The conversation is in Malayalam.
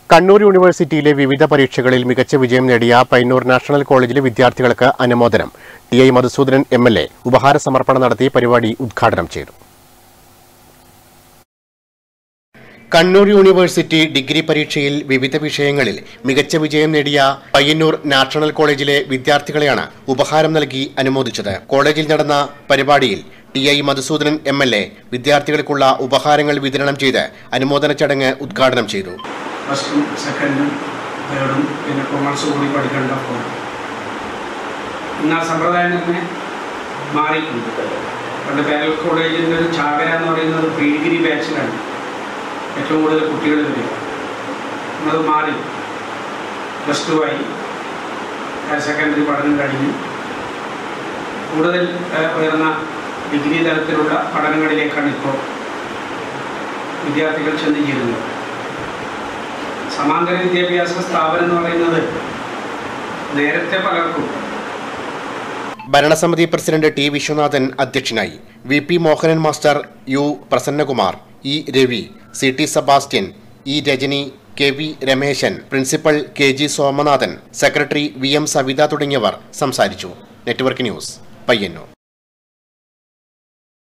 കണ്ണൂർ യൂണിവേഴ്സിറ്റിയിലെ വിവിധ പരീക്ഷകളിൽ മികച്ച വിജയം നേടിയ പയ്യന്നൂർ നാഷണൽ കോളേജിലെ വിദ്യാർത്ഥികൾക്ക് അനുമോദനം T I Madhusoodanan M L A ഉപഹാര സമർപ്പണം നടത്തി പരിപാടി ഉദ്ഘാടനം ചെയ്തു കണ്ണൂർ യൂണിവേഴ്സിറ്റി ഡിഗ്രി പരീക്ഷയിൽ വിവിധ വിഷയങ്ങളിൽ മികച്ച വിജയം നേടിയ പയ്യന്നൂർ നാഷണൽ കോളേജിലെ വിദ്യാർത്ഥികളെയാണ് ഉപഹാരം നൽകി അനുമോദിച്ചത് കോളേജിൽ നടന്ന പരിപാടിയിൽ T I Madhusoodanan M L A വിദ്യാർത്ഥികൾക്കുള്ള ഉപഹാരങ്ങൾ വിതരണം ചെയ്ത് അനുമോദന ചടങ്ങ് ഉദ്ഘാടനം ചെയ്തു ഫസ്റ്റും സെക്കൻഡും തേർഡും പിന്നെ കൊമേഴ്സ് കൂടി പഠിക്കേണ്ട ഫോൺ ഇന്ന് ആ സമ്പ്രദായം തന്നെ മാറിയിട്ടുണ്ട് പണ്ട് പാരൽ കോളേജിൻ്റെ ഒരു ചാകര എന്ന് പറയുന്നത് പ്രീ ഡിഗ്രി ബാച്ചിലാണ് ഏറ്റവും കൂടുതൽ കുട്ടികൾ വരിക അത് മാറി പ്ലസ് ടു ആയി ഹയർ സെക്കൻഡറി പഠനം കഴിഞ്ഞു കൂടുതൽ ഏഹ്, ഉയർന്ന ഡിഗ്രി തലത്തിലുള്ള പഠനങ്ങളിലേക്കാണ് ഇപ്പോൾ വിദ്യാർത്ഥികൾ ചെന്ന് ചേരുന്നത് സമാന്തര വിദ്യാഭ്യാസ സ്ഥാപനം എന്ന് പറയുന്നത് നേരത്തെ പലർക്കും ഭരണസമിതി പ്രസിഡന്റ് ടി വിശ്വനാഥൻ അധ്യക്ഷനായി V P Mohanan master U Prasannakumar E Ravi C T Sebastian E Rajani K V Rameshan principal K G Somanathan secretary V M Savitha തുടങ്ങിയവർ സംസാരിച്ചു നെറ്റ്വർക്ക് ന്യൂസ് പയ്യന്നൂർ